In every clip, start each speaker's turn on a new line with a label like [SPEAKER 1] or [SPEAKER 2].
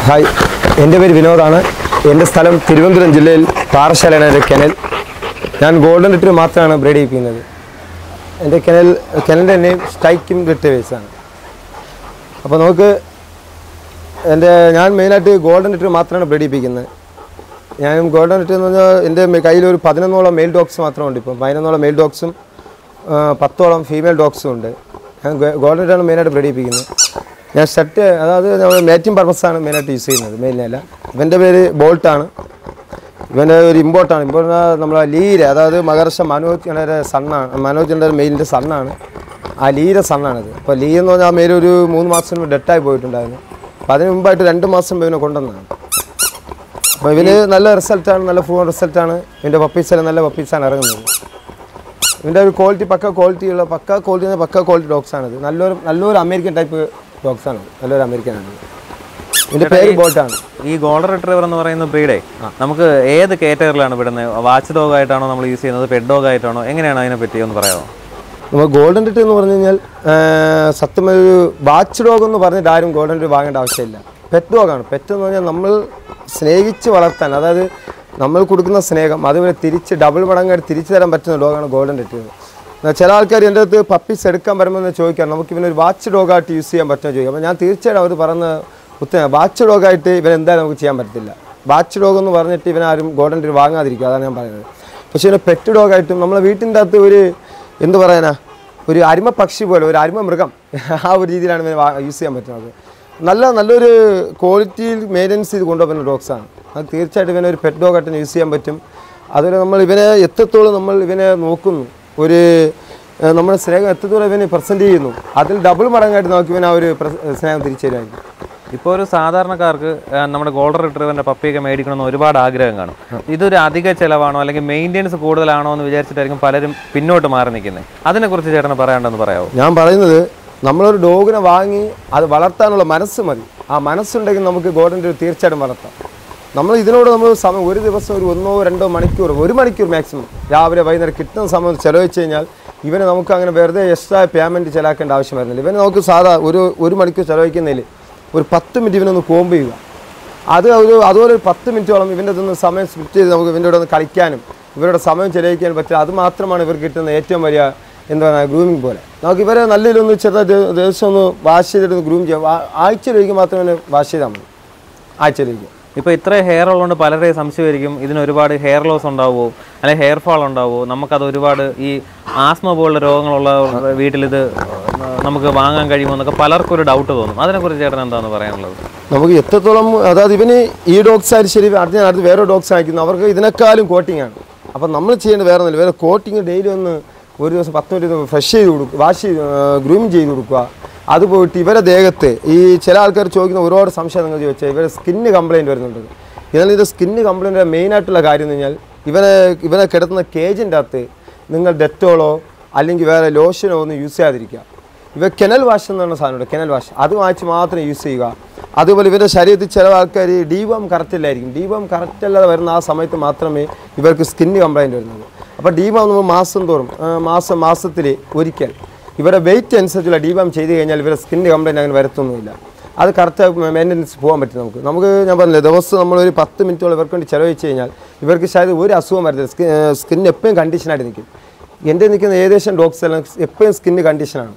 [SPEAKER 1] hi എൻ്റെ പേര് വിനോദാണ് എൻ്റെ സ്ഥലം തിരുവനന്തപുരം ജില്ലയിൽ പാറശാലയാണ് എൻ്റെ കെനൽ ഞാൻ ഗോൾഡൻ റിട്രീവ് മാത്രമാണ് ബ്രീഡ് ചെയ്യിക്കുന്നത് എൻ്റെ കെനൽ കെനലിൻ്റെ നെയിം സ്ട്രൈക്കിം റിട്രീവേഴ്സ് ആണ് അപ്പോൾ നമുക്ക് എൻ്റെ ഞാൻ മെയിനായിട്ട് ഗോൾഡൻ റിട്രീവ് മാത്രമാണ് ബ്രീഡ് ചെയ്യിപ്പിക്കുന്നത് ഞാൻ ഗോൾഡൻ റിട്രീവ് എന്ന് പറഞ്ഞാൽ എൻ്റെ മെ- കയ്യിൽ ഒരു പതിനൊന്നോളം മെയിൽ ഡോഗ്സ് മാത്രമുണ്ട് ഇപ്പം പതിനൊന്നോളം മെയിൽ ഡോഗ്സും ആ, പത്തോളം ഫീമെയിൽ ഡോഗ്സും ഉണ്ട് ഞാൻ ഗോ- ഗോൾഡൻ റിട്രീവാണ് മെയിനായിട്ട് ബ്രീഡ് ചെയ്യിപ്പിക്കുന്നത് ഞാൻ ഷർട്ട് അതായത് നമ്മൾ മേറ്റിംഗ് പർപ്പസാണ് മെയിനായിട്ട് യൂസ് ചെയ്യുന്നത് മെയിനല്ല ഇവൻ്റെ പേര് ബോൾട്ടാണ് ഇവൻ്റെ ഒരു ഇമ്പോർട്ടാണ് ഇമ്പോർട്ട് നമ്മളെ ലീര അതായത് മകർഷ മനോജിൻ്റെ സണ്ണാണ് മനോജിൻ്റെ മെയിലിൻ്റെ സണ്ണാണ് ആ ലീര സണ്ണാണിത് അപ്പോൾ ലീ എന്ന് പറഞ്ഞാൽ ആ മെയിൽ ഒരു മൂന്ന് മാസം മുമ്പ് ഡെറ്റായി പോയിട്ടുണ്ടായിരുന്നു അപ്പോൾ അതിന് മുമ്പായിട്ട് രണ്ട് മാസം മുമ്പ് ഇവനെ കൊണ്ടുവന്നതാണ് അപ്പോൾ ഇവന് നല്ല റിസൾട്ടാണ് നല്ല ഫുൾ റിസൾട്ടാണ് ഇവൻ്റെ പപ്പീസെല്ലാം നല്ല പപ്പീസാണ് ഇറങ്ങുന്നത് ഇവൻ്റെ ഒരു ക്വാളിറ്റി പക്ക ക്വാളിറ്റിയുള്ള പക്ക ക്വാളിറ്റി പക്ക ക്വാളിറ്റി ഡോഗ്സാണിത് നല്ലൊരു നല്ലൊരു അമേരിക്കൻ ടൈപ്പ് ഡോഗ്സാണ് നല്ലൊരു അമേരിക്കനാണ് ഇതിൻ്റെ പേര് ബോട്ടാണ്
[SPEAKER 2] ഈ ഗോൾഡൻ റിട്രീവർ എന്ന് പറയുന്ന ബ്രീഡേ നമുക്ക് ഏത് കാറ്റഗറിയിലാണ് വിടുന്നത് വാച്ച് ഡോഗ് ആയിട്ടാണോ നമ്മൾ യൂസ് ചെയ്യുന്നത് പെഡ് ഡോഗ് ആയിട്ടാണോ എങ്ങനെയാണ് അതിനെ പറ്റി ഒന്ന് പറയാമോ
[SPEAKER 1] നമ്മൾ ഗോൾഡൻ ടിറ്റ് എന്ന് പറഞ്ഞു കഴിഞ്ഞാൽ ആ, സത്യം ഒരു വാച്ച് ഡോഗ് എന്ന് പറഞ്ഞിട്ട് ആരും ഗോൾഡൻ ടിറ്റ് വാങ്ങേണ്ട ആവശ്യമില്ല പെറ്റ് ഡോഗാണ് പെറ്റ് എന്ന് പറഞ്ഞാൽ നമ്മൾ സ്നേഹിച്ച് വളർത്താൻ അതായത് നമ്മൾ കൊടുക്കുന്ന സ്നേഹം അതുപോലെ തിരിച്ച് ഡബിൾ മടങ്ങായിട്ട് തിരിച്ചു തരാൻ പറ്റുന്ന ഡോഗാണ് ഗോൾഡൻ ടിറ്റ് ചില ആൾക്കാർ എൻ്റെ അടുത്ത് പപ്പീസ് എടുക്കാൻ വരുമ്പോൾ എന്ന് ചോദിക്കാം നമുക്ക് ഇവനൊരു വാച്ച് ഡോഗായിട്ട് യൂസ് ചെയ്യാൻ പറ്റുമോ ചോദിക്കാം അപ്പോൾ ഞാൻ തീർച്ചയായിട്ടും അവർ പറഞ്ഞ ഉത്തരം വാച്ച് ഡോഗായിട്ട് ഇവൻ എന്തായാലും നമുക്ക് ചെയ്യാൻ പറ്റത്തില്ല വാച്ച് ഡോഗ് എന്ന് പറഞ്ഞിട്ട് ഇവനാരും ഗോൾഡൻ ടിറ്റ് വാങ്ങാതിരിക്കുക അതാണ് ഞാൻ പറയുന്നത് പക്ഷേ ഇവനെ പെറ്റ് ഡോഗായിട്ടും നമ്മളെ വീട്ടിൻ്റെ അകത്ത് ഒരു എന്ത് പറയാനാ ഒരു അരിമ പക്ഷി പോലെ ഒരു അരിമ മൃഗം ആ ഒരു രീതിയിലാണ് ഇവനെ യൂസ് ചെയ്യാൻ പറ്റുന്നത് നല്ല നല്ലൊരു ക്വാളിറ്റിയിൽ മെയിൻ്റനൻസ് ചെയ്ത് കൊണ്ടുപോകുന്ന ഡോഗ്സാണ് അത് തീർച്ചയായിട്ടും ഇവനെ ഒരു പെറ്റ് ഡോഗായിട്ട് യൂസ് ചെയ്യാൻ പറ്റും അതുപോലെ നമ്മൾ ഇവനെ എത്രത്തോളം നമ്മൾ ഇവനെ നോക്കുന്നു ഒരു ഏഹ്, നമ്മുടെ സ്നേഹം എത്രത്തോളം ഇവനെ പ്രസൻറ്റ് ചെയ്യുന്നു അതിൽ ഡബിൾ മടങ്ങായിട്ട് നമുക്ക് ഇവൻ ആ ഒരു പ്രസ- സ്നേഹം തിരിച്ചു തരുമായിരിക്കും
[SPEAKER 2] ഇപ്പോൾ ഒരു സാധാരണക്കാർക്ക് ആ, നമ്മുടെ ഗോൾഡൻ റിട്രീവറിന്റെ പപ്പിയൊക്കെ മേടിക്കണമെന്ന് ഒരുപാട് ആഗ്രഹം കാണും ഇതൊരു അധിക ചെലവാണോ അല്ലെങ്കിൽ മെയിൻ്റെനൻസ് കൂടുതലാണോ എന്ന് വിചാരിച്ചിട്ടായിരിക്കും പലരും പിന്നോട്ട് മാറി നിൽക്കുന്നത് അതിനെക്കുറിച്ച് ചേട്ടന് പറയാണ്ടെന്ന് പറയാമോ
[SPEAKER 1] ഞാൻ പറയുന്നത് നമ്മളൊരു ഡോഗിനെ വാങ്ങി അത് വളർത്താനുള്ള മനസ്സ് മതി ആ മനസ്സുണ്ടെങ്കിൽ നമുക്ക് ഗോൾഡൻ തീർച്ചയായിട്ടും വളർത്താം നമ്മൾ ഇതിനോട് നമ്മൾ സമയം ഒരു ദിവസം ഒരു ഒന്നോ രണ്ടോ മണിക്കൂർ ഒരു മണിക്കൂർ മാക്സിമം രാവിലെ വൈകുന്നേരം കിട്ടുന്ന സമയം ചിലവഴിച്ച് കഴിഞ്ഞാൽ ഇവനെ നമുക്ക് അങ്ങനെ വെറുതെ എക്സ്ട്രാ പേയ്മെൻറ്റ് ചിലവാക്കേണ്ട ആവശ്യം വരുന്നില്ല ഇവനെ നമുക്ക് സാധാ ഒരു ഒരു മണിക്കൂർ ചിലവഴിക്കുന്നതിൽ ഒരു പത്ത് മിനിറ്റ് ഇവനൊന്ന് കോമ്പ് ചെയ്യുക അത് ഒരു അതുപോലെ ഒരു പത്ത് മിനിറ്റോളം ഇവൻ്റെ ഇതൊന്ന് സമയം സ്പ്ലിറ്റ് ചെയ്ത് നമുക്ക് ഇവൻ്റെ കൂടെ ഒന്ന് കളിക്കാനും ഇവരുടെ സമയം ചെലവഴിക്കാനും പറ്റുക അത് മാത്രമാണ് ഇവർക്ക് കിട്ടുന്ന ഏറ്റവും വലിയ എന്താ പറയുക ഗ്രൂമിങ് പോലെ നമുക്ക് ഇവരെ നല്ല രീതിയിലൊന്ന് ചെറുതായിട്ട് ദിവസം ഒന്ന് വാഷ് ചെയ്തിട്ട് ഗ്രൂം ചെയ്യാം ആ- ആഴ്ചയിലൊരിക്കൽ മാത്രമേ വാഷ് ചെയ്താൽ മതി ആഴ്ചയിലൊരിക്കൽ
[SPEAKER 2] ഇപ്പോൾ ഇത്ര ഹെയർ ഉള്ളതുകൊണ്ട് പലരെയും സംശയമായിരിക്കും ഇതിന് ഒരുപാട് ഹെയർ ലോസ് ഉണ്ടാവുമോ അല്ലെങ്കിൽ ഹെയർ ഫാൾ ഉണ്ടാവുമോ നമുക്കത് ഒരുപാട് ഈ ആസ്മ പോലുള്ള രോഗങ്ങളുള്ള വീട്ടിലിത് നമുക്ക് വാങ്ങാൻ കഴിയുമോ എന്നൊക്കെ പലർക്കും ഒരു ഡൗട്ട് തോന്നും അതിനെക്കുറിച്ച് ചേട്ടൻ എന്താണെന്ന് പറയാനുള്ളത്
[SPEAKER 1] നമുക്ക് എത്രത്തോളം അതായത് ഇവന് ഈ ഡോഗ്സ് ആയാലും ശരി അടുത്ത അടുത്ത് വേറെ ഡോഗ്സ് അയക്കുന്നു അവർക്ക് ഇതിനേക്കാളും കോട്ടിംഗ് ആണ് അപ്പം നമ്മൾ ചെയ്യേണ്ടത് വേറെ ഒന്നുമില്ല വേറെ കോട്ടിങ് ഡെയിലി ഒന്ന് ഒരു ദിവസം പത്ത് മിനിറ്റ് ഫ്രഷ് ചെയ്ത് കൊടുക്കുക വാഷ് ചെയ്ത് ഗ്രൂം ചെയ്ത് കൊടുക്കുക അത് പോയിട്ട് ഇവരെ ദേഹത്ത് ഈ ചില ആൾക്കാർ ചോദിക്കുന്ന ഒരുപാട് സംശയം നിങ്ങൾ ചോദിച്ചാൽ ഇവരെ സ്കിന്ന് കംപ്ലയിൻറ്റ് വരുന്നുണ്ട് എന്നാൽ ഇത് സ്കിന്ന് കംപ്ലയിൻ്റ് മെയിനായിട്ടുള്ള കാര്യം എന്ന് കഴിഞ്ഞാൽ ഇവനെ ഇവനെ കിടത്തുന്ന കേജിൻ്റെ അകത്ത് നിങ്ങൾ ഡെറ്റോളോ അല്ലെങ്കിൽ വേറെ ലോഷനോ ഒന്നും യൂസ് ചെയ്യാതിരിക്കുക ഇവ കെനൽ വാഷ് എന്ന് പറഞ്ഞ സാധനമുണ്ട് കെനൽ വാഷ് അത് വാങ്ങിച്ച് മാത്രം യൂസ് ചെയ്യുക അതുപോലെ ഇവരുടെ ശരീരത്തിൽ ചില ആൾക്കാർ ഡീബം കറക്റ്റ് അല്ലായിരിക്കും ഡീബം കറക്റ്റ് അല്ലാതെ വരുന്ന ആ സമയത്ത് മാത്രമേ ഇവർക്ക് സ്കിന്ന് കംപ്ലൈൻറ്റ് വരുന്നത് അപ്പോൾ ഡീബം നമ്മൾ മാസം തോറും ആ, മാസം മാസത്തിൽ ഒരിക്കൽ ഇവരുടെ വെയിറ്റ് അനുസരിച്ചുള്ള ഡീബം ചെയ്ത് കഴിഞ്ഞാൽ ഇവരുടെ സ്കിന്ന് കംപ്ലൈൻറ്റ് അങ്ങനെ വരത്തൊന്നുമില്ല അത് കറക്റ്റ് മെയിൻ്റനൻസ് പോകാൻ പറ്റും നമുക്ക് നമുക്ക് ഞാൻ പറഞ്ഞില്ലേ ദിവസം നമ്മൾ ഒരു പത്ത് മിനിറ്റോളം ഇവർക്ക് വേണ്ടി ചിലവഴിച്ച് കഴിഞ്ഞാൽ ഇവർക്ക് ശായद ഒരു അസുഖം വരത്തില്ല സ്കിൻ സ്കിൻ എപ്പോഴും കണ്ടീഷനായിട്ട് നിൽക്കും എൻ്റെ നിൽക്കുന്ന ഏകദേശം ഡോഗ്സ് എല്ലാം എപ്പോഴും സ്കിന്ന് കണ്ടീഷനാണ്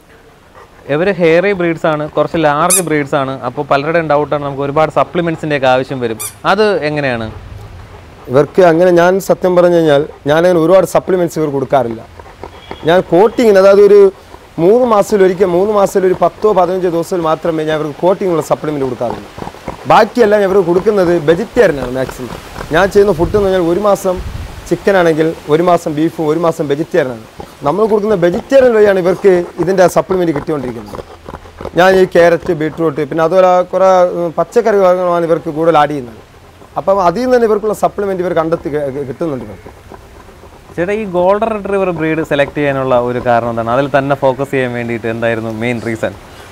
[SPEAKER 2] ഇവർ ഹെയറി ബ്രീഡ്സ് ആണ് കുറച്ച് ലാർജ് ബ്രീഡ്സ് ആണ് അപ്പോൾ പലരുടെയും ഡൗട്ടാണ് നമുക്ക് ഒരുപാട് സപ്ലിമെൻസിൻ്റെ ഒക്കെ ആവശ്യം വരും അത് എങ്ങനെയാണ്
[SPEAKER 1] ഇവർക്ക് അങ്ങനെ ഞാൻ സത്യം പറഞ്ഞു കഴിഞ്ഞാൽ ഞാനങ്ങനെ ഒരുപാട് സപ്ലിമെൻറ്റ്സ് ഇവർ കൊടുക്കാറില്ല ഞാൻ കോട്ടിങ്ങിന് അതായത് ഒരു മൂന്ന് മാസത്തിൽ ഒരിക്കൽ മൂന്ന് മാസത്തിൽ ഒരു പത്തോ പതിനഞ്ചോ ദിവസത്തിൽ മാത്രമേ ഞാൻ ഇവർക്ക് കോട്ടിങ്ങുള്ള സപ്ലിമെൻറ്റ് കൊടുക്കാറുള്ളൂ ബാക്കിയെല്ലാം ഇവർ കൊടുക്കുന്നത് വെജിറ്റേറിയനാണ് മാക്സിമം ഞാൻ ചെയ്യുന്ന ഫുഡ് എന്ന് പറഞ്ഞാൽ ഒരു മാസം ചിക്കൻ ആണെങ്കിൽ ഒരു മാസം ബീഫും ഒരു മാസം വെജിറ്റേറിയനാണ് നമ്മൾ കൊടുക്കുന്ന വെജിറ്റേറിയൻ വഴിയാണ് ഇവർക്ക് ഇതിൻ്റെ സപ്ലിമെൻറ്റ് കിട്ടിക്കൊണ്ടിരിക്കുന്നത് ഞാൻ ഈ ക്യാരറ്റ് ബീട്രൂട്ട് പിന്നെ അതുപോലെ കുറേ ഉം, പച്ചക്കറി വർഗ്ഗങ്ങളാണ് ഇവർക്ക് കൂടുതൽ ആഡ് ചെയ്യുന്നത് അപ്പം അതിൽ നിന്ന് തന്നെ ഇവർക്കുള്ള സപ്ലിമെൻറ്റ് ഇവർ കണ്ടെത്തി ക- കിട്ടുന്നുണ്ട് ഇവർക്ക്
[SPEAKER 2] ചേട്ടാ ഈ ഗോൾഡൻ റിട്രീവർ ബ്രീഡ് സെലക്ട് ചെയ്യാനുള്ള ഒരു കാരണം എന്താണ് അതിൽ തന്നെ ഫോക്കസ് ചെയ്യാൻ വേണ്ടിയിട്ട് എന്തായിരുന്നു മെയിൻ റീസൺ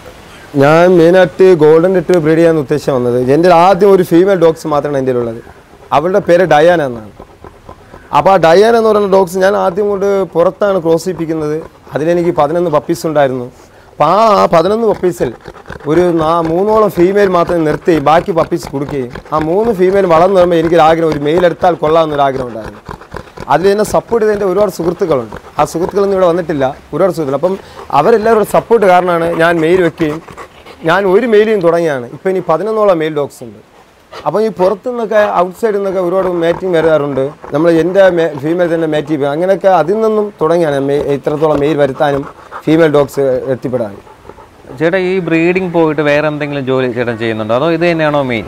[SPEAKER 1] ഞാൻ മെയിനായിട്ട് ഗോൾഡൻ റിട്രീവ് ബ്രീഡ് ചെയ്യാൻ ഉദ്ദേശം വന്നത് എൻ്റെ ആദ്യം ഒരു ഫീമെയിൽ ഡോഗ്സ് മാത്രമാണ് എൻ്റെ ഉള്ളത് അവളുടെ പേര് ഡയാന എന്നാണ് അപ്പോൾ ആ ഡയാന എന്ന് പറയുന്ന ഡോഗ്സ് ഞാൻ ആദ്യം കൊണ്ട് പുറത്താണ് ക്രോസ് ചെയ്യിപ്പിക്കുന്നത് അതിലെനിക്ക് പതിനൊന്ന് പപ്പീസ് ഉണ്ടായിരുന്നു അപ്പോൾ ആ ആ പതിനൊന്ന് പപ്പീസിൽ ഒരു നാ മൂന്നോളം ഫീമെയിൽ മാത്രം നിർത്തി ബാക്കി പപ്പീസ് കൊടുക്കുകയും ആ മൂന്ന് ഫീമെയിൽ വളർന്നു വരുമ്പോൾ എനിക്കൊരു ആഗ്രഹം ഒരു മെയിൽ എടുത്താൽ കൊള്ളാമെന്നൊരു ആഗ്രഹം ഉണ്ടായിരുന്നു അതിൽ തന്നെ സപ്പോർട്ട് ചെയ്തതിൻ്റെ ഒരുപാട് സുഹൃത്തുക്കളുണ്ട് ആ സുഹൃത്തുക്കളൊന്നും ഇവിടെ വന്നിട്ടില്ല ഒരുപാട് സുഹൃത്തുക്കൾ അപ്പം അവരെല്ലാവരും സപ്പോർട്ട് കാരണമാണ് ഞാൻ മെയിൽ വെക്കുകയും ഞാൻ ഒരു മെയിലും തുടങ്ങിയാണ് ഇപ്പോൾ ഇനി പതിനൊന്നോളം മെയിൽ ഡോഗ്സ് ഉണ്ട് അപ്പോൾ ഈ പുറത്തു നിന്നൊക്കെ ഔട്ട്സൈഡിൽ നിന്നൊക്കെ ഒരുപാട് മാറ്റിങ് വരാറുണ്ട് നമ്മൾ എൻ്റെ ഫീമെയിൽ തന്നെ മാറ്റി ചെയ്യും അങ്ങനെയൊക്കെ അതിൽ നിന്നും തുടങ്ങിയാണ് മെ- ഇത്രത്തോളം മെയിൽ വരുത്താനും ഫീമെയിൽ ഡോഗ്സ് എത്തിപ്പെടാനും
[SPEAKER 2] ചേട്ടാ ഈ ബ്രീഡിംഗ് പോയിട്ട് വേറെ എന്തെങ്കിലും ജോലി ചേട്ടൻ ചെയ്യുന്നുണ്ടോ അതോ ഇത് തന്നെയാണോ മെയിൻ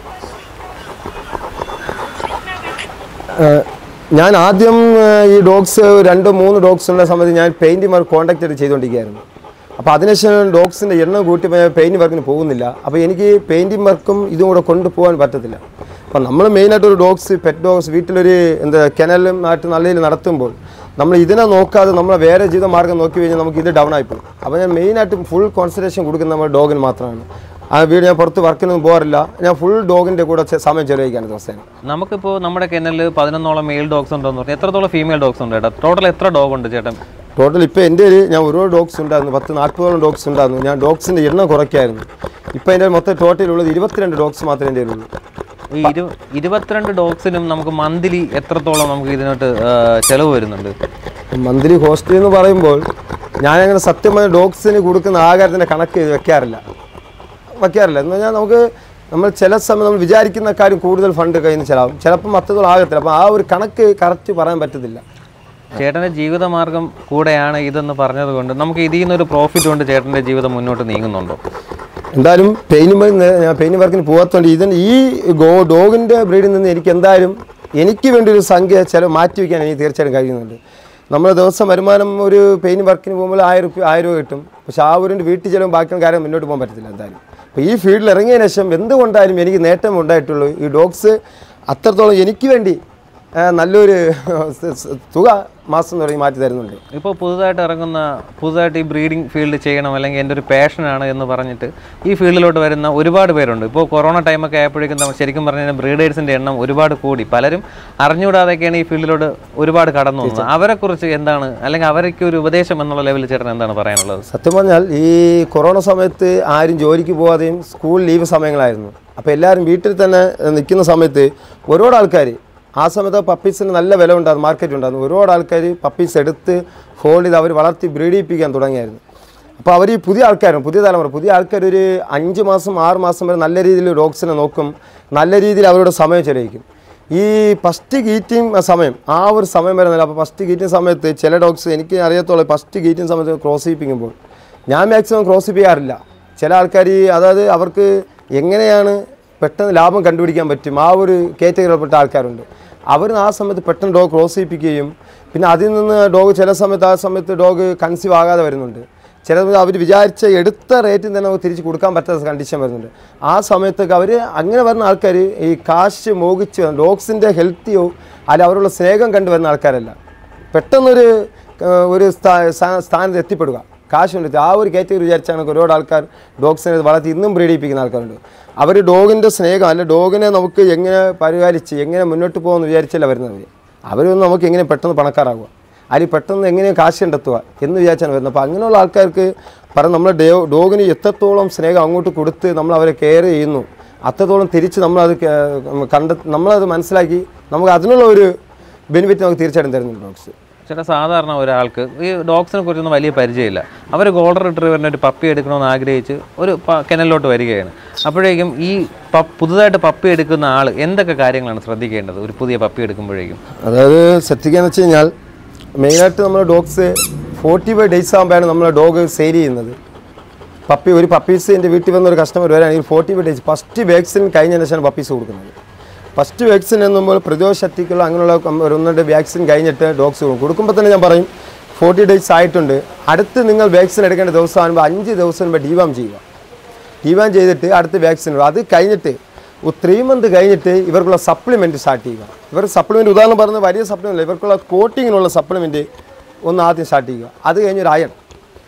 [SPEAKER 1] ഏഹ് ഞാൻ ആദ്യം ഏഹ് ഈ ഡോഗ്സ് രണ്ട് മൂന്ന് ഡോഗ്സ് ഉള്ള സമയത്ത് ഞാൻ പെയിൻറ്റിങ് കോൺടാക്ട് ചെയ്ത് ചെയ്തുകൊണ്ടിരിക്കുകയായിരുന്നു അപ്പോൾ അതിനുശേഷം ഡോഗ്സിൻ്റെ എണ്ണം കൂട്ടി പെയിൻറ്റിങ് വർക്കിന് പോകുന്നില്ല അപ്പോൾ എനിക്ക് പെയിൻറ്റിങ് വർക്കും ഇതും കൂടെ കൊണ്ടുപോകാൻ പറ്റത്തില്ല അപ്പം നമ്മൾ മെയിനായിട്ട് ഒരു ഡോഗ്സ് പെറ്റ് ഡോഗ്സ് വീട്ടിലൊരു എന്താ കെനലും ആയിട്ട് നല്ല രീതിയിൽ നടത്തുമ്പോൾ നമ്മൾ ഇതിനെ നോക്കാതെ നമ്മൾ വേറെ ജീവിത മാർഗ്ഗം നോക്കി കഴിഞ്ഞാൽ നമുക്ക് ഇത് ഡൗൺ ആയിപ്പോകും അപ്പോൾ ഞാൻ മെയിനായിട്ട് ഫുൾ കോൺസെൻട്രേഷൻ കൊടുക്കുന്നത് നമ്മുടെ ഡോഗിന് മാത്രമാണ് ആ വീട് ഞാൻ പുറത്ത് വർക്കിനൊന്നും പോകാറില്ല ഞാൻ ഫുൾ ഡോഗിൻ്റെ കൂടെ ചെ- സമയം ചെലവഴിക്കാണ് ദിവസേന
[SPEAKER 2] നമുക്കിപ്പോൾ നമ്മുടെ കെനലിൽ പതിനൊന്നോളം മെയിൽ ഡോഗ്സ് ഉണ്ടെന്ന് പറഞ്ഞു എത്രത്തോളം ഫീമെയിൽ ഡോഗ്സ് ഉണ്ട് ചേട്ടാ ടോട്ടൽ എത്ര ഡോഗ് ഉണ്ട് ചേട്ടൻ
[SPEAKER 1] ടോട്ടൽ ഇപ്പോൾ എൻ്റെ കയ്യിൽ ഞാൻ ഒരുപാട് ഡോഗ്സ് ഉണ്ടായിരുന്നു പത്ത് നാൽപ്പതോളം ഡോഗ്സ് ഉണ്ടായിരുന്നു ഞാൻ ഡോഗ്സിൻ്റെ എണ്ണം കുറയ്ക്കായിരുന്നു ഇപ്പോൾ എൻ്റെ മൊത്തം ടോട്ടലുള്ളത് ഇരുപത്തിരണ്ട് ഡോഗ്സ് മാത്രമേ എൻ്റെ കയ്യിലുള്ളൂ
[SPEAKER 2] ഈ ഇരു ഇരുപത്തിരണ്ട് ഡോഗ്സിനും നമുക്ക് മന്ത്ലി എത്രത്തോളം നമുക്ക് ഇതിനോട്ട് ചിലവ് വരുന്നുണ്ട്
[SPEAKER 1] മന്ത്ലി ഹോസ്റ്റൽ എന്ന് പറയുമ്പോൾ ഞാനങ്ങനെ സത്യമായ ഡോഗ്സിന് കൊടുക്കുന്ന ആഹാരത്തിൻ്റെ കണക്ക് ഇത് വെക്കാറില്ല വെക്കാറില്ല എന്ന് പറഞ്ഞാൽ നമുക്ക് നമ്മൾ ചില സമയം നമ്മൾ വിചാരിക്കുന്ന കാര്യം കൂടുതൽ ഫണ്ട് കയ്യിൽ നിന്ന് ചിലവും ചിലപ്പം അത്രത്തോളം ആകത്തില്ല അപ്പോൾ ആ ഒരു കണക്ക് കറക്റ്റ് പറയാൻ പറ്റത്തില്ല
[SPEAKER 2] ചേട്ടൻ്റെ ജീവിതമാർഗം കൂടെയാണ് ഇതെന്ന് പറഞ്ഞത് കൊണ്ട് നമുക്ക് ഇതിൽ നിന്നൊരു പ്രോഫിറ്റ് കൊണ്ട് ചേട്ടൻ്റെ ജീവിതം മുന്നോട്ട് നീങ്ങുന്നുണ്ടോ
[SPEAKER 1] എന്തായാലും പെയിന് ഞാൻ പെയിന് വർക്കിന് പോകാത്തതുകൊണ്ട് ഇതിന് ഈ ഗോ ഡോഗിൻ്റെ ബ്രീഡിൽ നിന്ന് എനിക്ക് എന്തായാലും എനിക്ക് വേണ്ടി ഒരു സംഖ്യ ചില മാറ്റി വയ്ക്കാൻ എനിക്ക് തീർച്ചയായിട്ടും കഴിയുന്നുണ്ട് നമ്മൾ ദിവസം വരുമാനം ഒരു പെയിൻ വർക്കിന് പോകുമ്പോൾ ആയിരം റുപ്യ ആയിരം രൂപ കിട്ടും പക്ഷേ ആ ഒരു വീട്ടിൽ ചിലവും ബാക്കിയുള്ള കാര്യം മുന്നോട്ട് പോകാൻ പറ്റത്തില്ല എന്തായാലും അപ്പോൾ ഈ ഫീൽഡിൽ ഇറങ്ങിയതിന് ശേഷം എന്തുകൊണ്ടായാലും എനിക്ക് നേട്ടം ഉണ്ടായിട്ടുള്ളൂ ഈ ഡോഗ്സ് അത്രത്തോളം എനിക്ക് വേണ്ടി ആ, നല്ലൊരു സ- സ- തുക മാസം തുടങ്ങി മാറ്റി തരുന്നുണ്ട്
[SPEAKER 2] ഇപ്പോൾ പുതുതായിട്ട് ഇറങ്ങുന്ന പുതുതായിട്ട് ഈ ബ്രീഡിംഗ് ഫീൽഡ് ചെയ്യണം അല്ലെങ്കിൽ എൻ്റെ ഒരു പാഷനാണ് എന്ന് പറഞ്ഞിട്ട് ഈ ഫീൽഡിലോട്ട് വരുന്ന ഒരുപാട് പേരുണ്ട് ഇപ്പോൾ കൊറോണ ടൈമൊക്കെ ആയപ്പോഴേക്കും നമ്മൾ ശരിക്കും പറഞ്ഞു കഴിഞ്ഞാൽ ബ്രീഡേഴ്സിൻ്റെ എണ്ണം ഒരുപാട് കൂടി പലരും അറിഞ്ഞുകൂടാതെയൊക്കെയാണ് ഈ ഫീൽഡിലോട്ട് ഒരുപാട് കടന്നു വന്നത് അവരെക്കുറിച്ച് എന്താണ് അല്ലെങ്കിൽ അവർക്ക് ഒരു ഉപദേശം എന്നുള്ള ലെവലിൽ ചേട്ടൻ എന്താണ് പറയാനുള്ളത്
[SPEAKER 1] സത്യം പറഞ്ഞാൽ ഈ കൊറോണ സമയത്ത് ആരും ജോലിക്ക് പോകാതെയും സ്കൂൾ ലീവ് സമയങ്ങളായിരുന്നു അപ്പോൾ എല്ലാവരും വീട്ടിൽ തന്നെ നിൽക്കുന്ന സമയത്ത് ഒരുപാട് ആൾക്കാർ ആ സമയത്ത് പപ്പീസിന് നല്ല വില ഉണ്ടായിരുന്നു മാർക്കറ്റ് ഉണ്ടായിരുന്നു ഒരുപാട് ആൾക്കാർ പപ്പീസ് എടുത്ത് ഹോൾഡ് ചെയ്ത് അവർ വളർത്തി ബ്രീഡിപ്പിക്കാൻ തുടങ്ങിയായിരുന്നു അപ്പോൾ അവർ ഈ പുതിയ ആൾക്കാരും പുതിയ തലമുറ പുതിയ ആൾക്കാർ ഒരു അഞ്ച് മാസം ആറ് മാസം വരെ നല്ല രീതിയിൽ ഡോഗ്സിനെ നോക്കും നല്ല രീതിയിൽ അവരുടെ സമയം ചെലവഴിക്കും ഈ ഫസ്റ്റ് ഗീറ്റിംഗ് സമയം ആ ഒരു സമയം വരുന്നില്ല അപ്പോൾ ഫസ്റ്റ് ഗീറ്റിംഗ് സമയത്ത് ചില ഡോഗ്സ് എനിക്ക് അറിയത്തുള്ളൂ ഫസ്റ്റ് ഗീറ്റിംഗ് സമയത്ത് ക്രോസ് ചെയ്യിപ്പിക്കുമ്പോൾ ഞാൻ മാക്സിമം ക്രോസ് ചെയ്യാറില്ല ചില ആൾക്കാർ ഈ അതായത് അവർക്ക് എങ്ങനെയാണ് പെട്ടെന്ന് ലാഭം കണ്ടുപിടിക്കാൻ പറ്റും ആ ഒരു കാറ്റഗറിയിൽപ്പെട്ട ആൾക്കാരുണ്ട് അവർ ആ സമയത്ത് പെട്ടെന്ന് ഡോഗ് ക്രോസ് ചെയ്യിപ്പിക്കുകയും പിന്നെ അതിൽ നിന്ന് ഡോഗ് ചില സമയത്ത് ആ സമയത്ത് ഡോഗ് കൺസീവ് ആകാതെ വരുന്നുണ്ട് ചില അവർ വിചാരിച്ച എടുത്ത റേറ്റിൽ തന്നെ നമുക്ക് തിരിച്ച് കൊടുക്കാൻ പറ്റാത്ത കണ്ടീഷൻ വരുന്നുണ്ട് ആ സമയത്തൊക്കെ അവർ അങ്ങനെ വരുന്ന ആൾക്കാർ ഈ കാശ് മോഹിച്ച് ഡോഗ്സിൻ്റെ ഹെൽത്തിയോ അല്ല അവരുള്ള സ്നേഹം കണ്ടു വരുന്ന ആൾക്കാരല്ല പെട്ടെന്നൊരു ഏഹ്, ഒരു സ്ഥാ- സ്ഥാ- സ്ഥാനത്ത് എത്തിപ്പെടുക കാശുണ്ട് ആ ഒരു കാറ്റഗറി വിചാരിച്ചാണ് ഒരുപാട് ആൾക്കാർ ഡോഗ്സിനെ വളർത്തി ഇന്നും ബ്രീഡിപ്പിക്കുന്ന ആൾക്കാരുണ്ട് അവർ ഡോഗിൻ്റെ സ്നേഹം അല്ല ഡോഗിനെ നമുക്ക് എങ്ങനെ പരിപാലിച്ച് എങ്ങനെ മുന്നോട്ട് പോകുമെന്ന് വിചാരിച്ചല്ല വരുന്നവർ അവരൊന്നും നമുക്ക് എങ്ങനെ പെട്ടെന്ന് പണക്കാരാകുക അതിൽ പെട്ടെന്ന് എങ്ങനെ കാശ് കണ്ടെത്തുക എന്ന് വിചാരിച്ചാണ് വരുന്നത് അപ്പോൾ അങ്ങനെയുള്ള ആൾക്കാർക്ക് പറഞ്ഞ നമ്മൾ ഡേ ഡോഗിന് എത്രത്തോളം സ്നേഹം അങ്ങോട്ട് കൊടുത്ത് നമ്മൾ അവരെ കെയർ ചെയ്യുന്നു അത്രത്തോളം തിരിച്ച് നമ്മളത് കെ- കണ്ട നമ്മളത് മനസ്സിലാക്കി നമുക്ക് അതിനുള്ള ഒരു ബെനിഫിറ്റ് നമുക്ക് തീർച്ചയായിട്ടും തരുന്നുണ്ട് ഡോഗ്സ്
[SPEAKER 2] ചേട്ടാ സാധാരണ ഒരാൾക്ക് ഈ ഡോഗ്സിനെ കുറിച്ചൊന്നും വലിയ പരിചയമില്ല അവർ ഗോൾഡൻ റിട്രീവറിൻ്റെ ഒരു പപ്പി എടുക്കണമെന്ന് ആഗ്രഹിച്ച് ഒരു പ- കെനലിലോട്ട് വരികയാണ് അപ്പോഴേക്കും ഈ പ പുതുതായിട്ട് പപ്പി എടുക്കുന്ന ആൾ എന്തൊക്കെ കാര്യങ്ങളാണ് ശ്രദ്ധിക്കേണ്ടത് ഒരു പുതിയ പപ്പി എടുക്കുമ്പോഴേക്കും
[SPEAKER 1] അതായത് ശ്രദ്ധിക്കാന്ന് വെച്ച് കഴിഞ്ഞാൽ മെയിനായിട്ട് നമ്മൾ ഡോഗ്സ് ഫോർട്ടി ഫൈവ് ഡേയ്സ് ആകുമ്പോഴാണ് നമ്മൾ ഡോഗ് സെയിൽ ചെയ്യുന്നത് പപ്പി ഒരു പപ്പീസ് എൻ്റെ വീട്ടിൽ വന്ന ഒരു കസ്റ്റമർ വരാണെങ്കിൽ forty five days first vaccine കഴിഞ്ഞതിന് ശേഷമാണ് പപ്പീസ് കൊടുക്കുന്നത് ഫസ്റ്റ് വാക്സിൻ എന്നുമ്പോൾ പ്രതിരോധ ശക്തിക്കുള്ള അങ്ങനെയുള്ള കം- ഒരു ഒന്ന് രണ്ട് വാക്സിൻ കഴിഞ്ഞിട്ട് ഡോഗ്സ് കൊടുക്കും കൊടുക്കുമ്പോൾ തന്നെ ഞാൻ പറയും ഫോർട്ടി ഡേയ്സ് ആയിട്ടുണ്ട് അടുത്ത് നിങ്ങൾ വാക്സിൻ എടുക്കേണ്ട ദിവസം ആകുമ്പോൾ അഞ്ച് ദിവസം മുമ്പ് ഡിവാം ചെയ്യുക ഡിവാൻ ചെയ്തിട്ട് അടുത്ത വാക്സിൻ അത് കഴിഞ്ഞിട്ട് ഒരു ത്രീ മന്ത് കഴിഞ്ഞിട്ട് ഇവർക്കുള്ള സപ്ലിമെൻറ്റ് സ്റ്റാർട്ട് ചെയ്യുക ഇവർ സപ്ലിമെൻറ്റ് ഉദാഹരണം പറയുന്നത് വലിയ സപ്ലിമെൻ്റ് ഇവർക്കുള്ള കോട്ടിങ്ങിനുള്ള സപ്ലിമെൻറ്റ് ഒന്ന് ആദ്യം സ്റ്റാർട്ട് ചെയ്യുക അത് കഴിഞ്ഞ് ഒരു അയൺ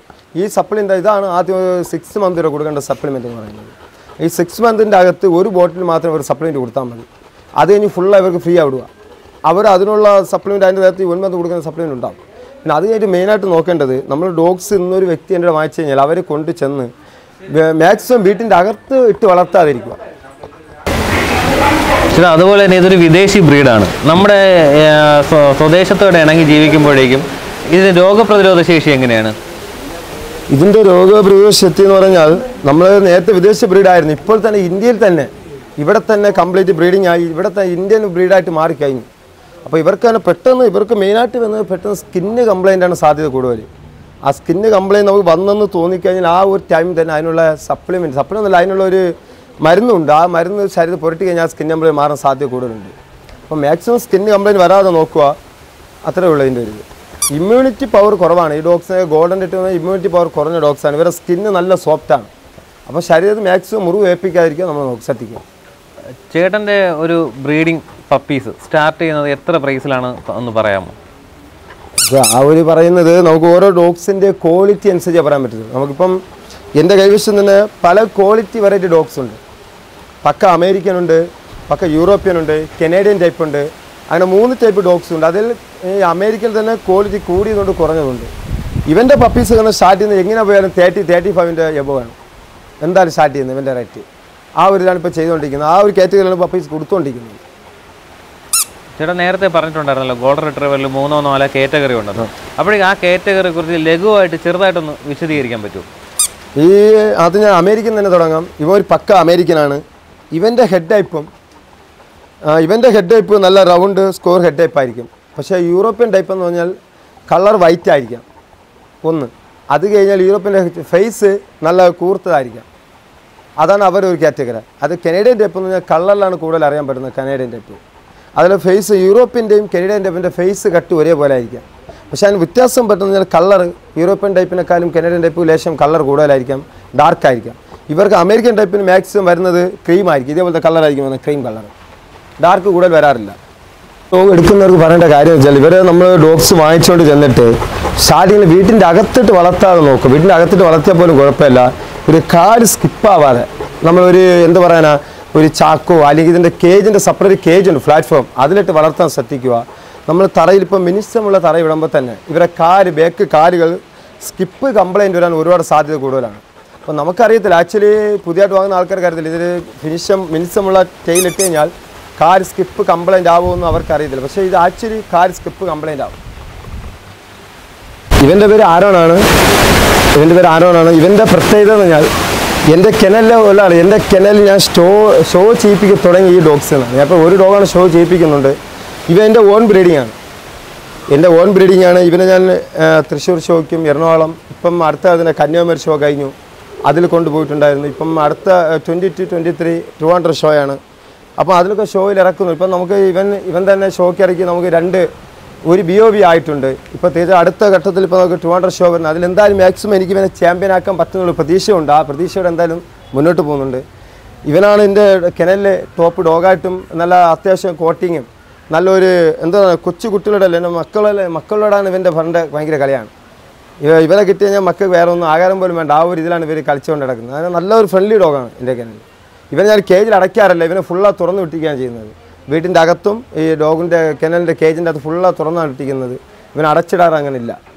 [SPEAKER 1] ഈ സപ്ലിമെൻ്റ് ഇതാണ് ആദ്യം സിക്സ് മന്ത് വരെ കൊടുക്കേണ്ട സപ്ലിമെൻ്റ് എന്ന് പറയുന്നത് ഈ സിക്സ് മന്തിൻ്റെ അകത്ത് ഒരു ബോട്ടിൽ മാത്രം ഒരു സപ്ലിമെൻറ്റ് കൊടുത്താൽ മതി അത് കഴിഞ്ഞ് ഫുള്ള് ഇവർക്ക് ഫ്രീ ആവിടുക അവർ അതിനുള്ള സപ്ലിമെൻറ്റ് അതിൻ്റെ അകത്ത് ഒൻപത് കൊടുക്കുന്ന സപ്ലിമെൻറ്റ് ഉണ്ടാവും പിന്നെ അത് കഴിഞ്ഞിട്ട് മെയിനായിട്ട് നോക്കേണ്ടത് നമ്മൾ ഡോഗ്സ് ഇന്നൊരു വ്യക്തി എൻ്റെ വാങ്ങിച്ചു കഴിഞ്ഞാൽ അവരെ കൊണ്ട് ചെന്ന് മാക്സിമം വീട്ടിൻ്റെ അകത്ത് ഇട്ട് വളർത്താതിരിക്കുക
[SPEAKER 2] ചേട്ടാ അതുപോലെ തന്നെ ഇതൊരു വിദേശി ബ്രീഡാണ് നമ്മുടെ ആ, സ്വ- സ്വദേശത്തോടെ ഇണങ്ങി ജീവിക്കുമ്പോഴേക്കും ഇതിന് രോഗപ്രതിരോധ ശേഷി എങ്ങനെയാണ്
[SPEAKER 1] ഇതിൻ്റെ രോഗപ്രതിരോധ ശക്തി എന്ന് പറഞ്ഞാൽ നമ്മൾ നേരത്തെ വിദേശ ബ്രീഡായിരുന്നു ഇപ്പോൾ തന്നെ ഇന്ത്യയിൽ തന്നെ ഇവിടെ തന്നെ കംപ്ലീറ്റ് ബ്രീഡിംഗ് ആയി ഇവിടെ തന്നെ ഇന്ത്യൻ ബ്രീഡായിട്ട് മാറിക്കഴിഞ്ഞു അപ്പോൾ ഇവർക്ക് തന്നെ പെട്ടെന്ന് ഇവർക്ക് മെയിനായിട്ട് വന്നത് പെട്ടെന്ന് സ്കിന്ന് കംപ്ലൈൻ്റ് ആണ് സാധ്യത കൂടുതൽ ആ സ്കിന്ന് കംപ്ലൈൻറ്റ് നമുക്ക് വന്നെന്ന് തോന്നിക്കഴിഞ്ഞാൽ ആ ഒരു ടൈം തന്നെ അതിനുള്ള സപ്ലിമെൻറ്റ് സപ്ലിമെൻ്റ് അല്ല അതിനുള്ള ഒരു മരുന്നുണ്ട് ആ മരുന്ന് ശരീരത്തിൽ പുരട്ടി കഴിഞ്ഞാൽ സ്കിൻ കംപ്ലൈൻറ്റ് മാറാൻ സാധ്യത കൂടുതലുണ്ട് അപ്പോൾ മാക്സിമം സ്കിൻ കംപ്ലൈൻറ്റ് വരാതെ നോക്കുക അത്രേ ഉള്ളൂ ഇതിൻ്റെ ഒരു ഇത് ഇമ്മ്യൂണിറ്റി പവർ കുറവാണ് ഈ ഡോഗ്സിനെ ഗോൾഡൻ ഇട്ട് ഇമ്മ്യൂണിറ്റി പവർ കുറഞ്ഞ ഡോഗ്സാണ് ഇവരുടെ സ്കിന്ന് നല്ല സോഫ്റ്റാണ് അപ്പോൾ ശരീരത്തിൽ മാക്സിമം മുറിവ് ഏൽപ്പിക്കാതിരിക്കാൻ നമ്മൾ നോക്കി ശ്രദ്ധിക്കുക
[SPEAKER 2] ചേട്ടൻ്റെ ഒരു ബ്രീഡിംഗ് പപ്പീസ് സ്റ്റാർട്ട് ചെയ്യുന്നത് എത്ര പ്രൈസിലാണ് ഒന്ന് പറയാമോ
[SPEAKER 1] ഇത് ആ ഒരു പറയുന്നത് നമുക്ക് ഓരോ ഡോഗ്സിൻ്റെ ക്വാളിറ്റി അനുസരിച്ച് പറയാൻ പറ്റുന്നത് നമുക്കിപ്പം എൻ്റെ കൈവശം തന്നെ പല ക്വാളിറ്റി വെറൈറ്റി ഡോഗ്സ് ഉണ്ട് പക്ക അമേരിക്കൻ ഉണ്ട് പക്ക യൂറോപ്യൻ ഉണ്ട് കനേഡിയൻ ടൈപ്പ് ഉണ്ട് അങ്ങനെ മൂന്ന് ടൈപ്പ് ഡോഗ്സ് ഉണ്ട് അതിൽ ഈ അമേരിക്കയിൽ തന്നെ ക്വാളിറ്റി കൂടിയതുകൊണ്ട് കുറഞ്ഞതുണ്ട് ഇവൻ്റെ പപ്പീസ് തന്നെ സ്റ്റാർട്ട് ചെയ്യുന്നത് എങ്ങനെ പോയാലും തേർട്ടി തേർട്ടി ഫൈവിൻ്റെ എബോ ആണ് എന്താണ് സ്റ്റാർട്ട് ചെയ്യുന്നത് ഇവൻ്റെ റേറ്റ് ആ ഒരു ഇതാണ് ഇപ്പോൾ ചെയ്തുകൊണ്ടിരിക്കുന്നത് ആ ഒരു കാറ്റഗറിയിലാണ് പപ്പീസ് കൊടുത്തുകൊണ്ടിരിക്കുന്നത്
[SPEAKER 2] ചേട്ടൻ നേരത്തെ പറഞ്ഞിട്ടുണ്ടായിരുന്നല്ലോ ഗോൾഡൻ റിട്രീവറിൽ മൂന്നോ നാലോ കാറ്റഗറി ഉണ്ടെന്ന് അപ്പോഴേക്കും ആ കാറ്റഗറി കുറിച്ച് ലഘുവായിട്ട് ചെറുതായിട്ടൊന്ന് വിശദീകരിക്കാൻ പറ്റുമോ
[SPEAKER 1] ഈ അത് ഞാൻ അമേരിക്കൻ തന്നെ തുടങ്ങാം ഇവ ഒരു പക്ക അമേരിക്കനാണ് ഇവൻ്റെ ഹെഡ് ടൈപ്പും ഇവൻ്റെ ഹെഡ് ടൈപ്പ് നല്ല റൗണ്ട് സ്കോർ ഹെഡ് ടൈപ്പ് ആയിരിക്കും പക്ഷേ യൂറോപ്യൻ ടൈപ്പ് എന്ന് പറഞ്ഞാൽ കളർ വൈറ്റ് ആയിരിക്കാം ഒന്ന് അത് കഴിഞ്ഞാൽ യൂറോപ്യൻ്റെ ഫേസ് നല്ല കൂർത്തതായിരിക്കാം അതാണ് അവരുടെ ഒരു കാറ്റഗറി അത് കനേഡിയൻ ടൈപ്പ് എന്ന് പറഞ്ഞാൽ കളറിലാണ് കൂടുതൽ അറിയാൻ പറ്റുന്നത് കനേഡിയൻ ടൈപ്പ് അതിൽ ഫേസ് യൂറോപ്യൻ്റെയും കനേഡിയൻ ടൈപ്പിൻ്റെ ഫേസ് കട്ട് ഒരേപോലെ ആയിരിക്കാം പക്ഷേ അതിന് വ്യത്യാസം പറ്റുന്ന കളർ യൂറോപ്യൻ ടൈപ്പിനെക്കാളും കനേഡിയൻ ടൈപ്പ് ലേശം കളർ കൂടുതലായിരിക്കാം ഡാർക്ക് ആയിരിക്കാം ഇവർക്ക് അമേരിക്കൻ ടൈപ്പിന് മാക്സിമം വരുന്നത് ക്രീം ആയിരിക്കും ഇതേപോലത്തെ കളറായിരിക്കും വന്നത് ക്രീം കളർ ഡാർക്ക് കൂടുതൽ വരാറില്ല ഡോഗ് എടുക്കുന്നവർക്ക് പറയേണ്ട കാര്യം വെച്ചാൽ ഇവരെ നമ്മൾ ഡോഗ്സ് വാങ്ങിച്ചുകൊണ്ട് ചെന്നിട്ട് സ്റ്റാർട്ടിങ്ങിൽ വീട്ടിൻ്റെ അകത്തിട്ട് വളർത്താതെ നോക്കും വീട്ടിൻ്റെ അകത്തിട്ട് വളർത്തിയാൽ പോലും കുഴപ്പമില്ല ഒരു കാല് സ്കിപ്പാവാതെ നമ്മളൊരു എന്ത് പറയാനാ ഒരു ചാക്കോ അല്ലെങ്കിൽ ഇതിൻ്റെ കേജിൻ്റെ സെപ്പറേറ്റ് കേജ് ഉണ്ട് പ്ലാറ്റ്ഫോം അതിലിട്ട് വളർത്താൻ ശ്രദ്ധിക്കുക നമ്മൾ തറയിൽ ഇപ്പം മിനിസമുള്ള തറ ഇടുമ്പോൾ തന്നെ ഇവരെ കാല് ബേക്ക് കാലുകൾ സ്കിപ്പ് കംപ്ലൈൻറ്റ് വരാൻ ഒരുപാട് സാധ്യത കൂടുതലാണ് അപ്പോൾ നമുക്കറിയത്തില്ല ആക്ച്വലി പുതിയതായിട്ട് വാങ്ങുന്ന ആൾക്കാർക്ക് അറിയത്തില്ല ഇതിൽ ഫിനിഷം മിനിസമുള്ള ടെയിൽ ഇട്ട് കഴിഞ്ഞാൽ കാർ സ്കിപ്പ് കംപ്ലൈൻ്റ് ആവുമെന്ന് അവർക്ക് അറിയത്തില്ല പക്ഷേ ഇത് ആക്ച്വലി കാർ സ്കിപ്പ് കംപ്ലൈൻ്റ് ആവും ഇവൻ്റെ പേര് ആരോണാണ് ഇവൻ്റെ പേര് ആരോണാണ് ഇവൻ്റെ പ്രത്യേകത എന്ന് പറഞ്ഞാൽ എൻ്റെ കെനലിലെ ഒരാൾ എൻ്റെ കെനലിൽ ഞാൻ ഷോ ഷോ ചെയ്യിപ്പിക്കാൻ തുടങ്ങി ഈ ഡോഗ്സിനാണ് ഞാൻ ഇപ്പോൾ ഒരു ഡോഗാണ് ഷോ ചെയ്യിപ്പിക്കുന്നുണ്ട് ഇവ എൻ്റെ ഓൺ ബ്രീഡിംഗ് ആണ് എൻ്റെ ഓൺ ബ്രീഡിംഗ് ആണ് ഇവനെ ഞാൻ ആ, തൃശ്ശൂർ ഷോയ്ക്കും എറണാകുളം ഇപ്പം അടുത്ത അതിന് കന്യാകുമാരി ഷോ കഴിഞ്ഞു അതിൽ കൊണ്ടുപോയിട്ടുണ്ടായിരുന്നു ഇപ്പം അടുത്ത twenty two twenty three Trivandrum ഷോയാണ് അപ്പോൾ അതിലൊക്കെ ഷോയിൽ ഇറക്കുന്നു ഇപ്പം നമുക്ക് ഇവൻ ഇവൻ തന്നെ ഷോയ്ക്ക് ഇറക്കി നമുക്ക് രണ്ട് ഒരു ബി ഒ ബി ആയിട്ടുണ്ട് ഇപ്പോൾ തീർച്ചയായും അടുത്ത ഘട്ടത്തിൽ ഇപ്പോൾ നമുക്ക് ട്രിവാൻഡ്രം ഷോ വരുന്നത് അതിലെന്തായാലും മാക്സിമം എനിക്ക് ഇവനെ ചാമ്പ്യൻ ആക്കാൻ പറ്റുന്നുള്ള പ്രതീക്ഷയുണ്ട് ആ പ്രതീക്ഷയോടെ എന്തായാലും മുന്നോട്ട് പോകുന്നുണ്ട് ഇവനാണ് എൻ്റെ കെനലിലെ ടോപ്പ് ഡോഗായിട്ടും നല്ല അത്യാവശ്യം കോട്ടിങ്ങും നല്ലൊരു എന്താ കൊച്ചു കുട്ടികളുടെ അല്ല എൻ്റെ മക്കളെ മക്കളോടാണ് ഇവൻ്റെ ഫണ്ട് ഭയങ്കര കളിയാണ് ഇവ ഇവരെ കിട്ടി കഴിഞ്ഞാൽ മക്കൾക്ക് വേറെ ഒന്നും ആകാരം പോലും വേണ്ട ആ ഒരു ഇതിലാണ് ഇവർ കളിച്ചുകൊണ്ട് നടക്കുന്നത് അങ്ങനെ നല്ലൊരു ഫ്രണ്ട്ലി ഡോഗാണ് എൻ്റെ കെനൽ ഇവനെ ഞാൻ കേജിൽ അടയ്ക്കാറില്ല ഇവനെ ഫുള്ളാ തുറന്ന് വിട്ടിക്കുകയാണ് ചെയ്യുന്നത് വീട്ടിൻ്റെ അകത്തും ഈ ഡോഗിൻ്റെ കെനലിൻ്റെ കേജിൻ്റെ അകത്ത് ഫുള്ളാ തുറന്നാണ് ഇട്ടിരിക്കുന്നത് ഇവനെ അടച്ചിടാറ് അങ്ങനെ ഇല്ല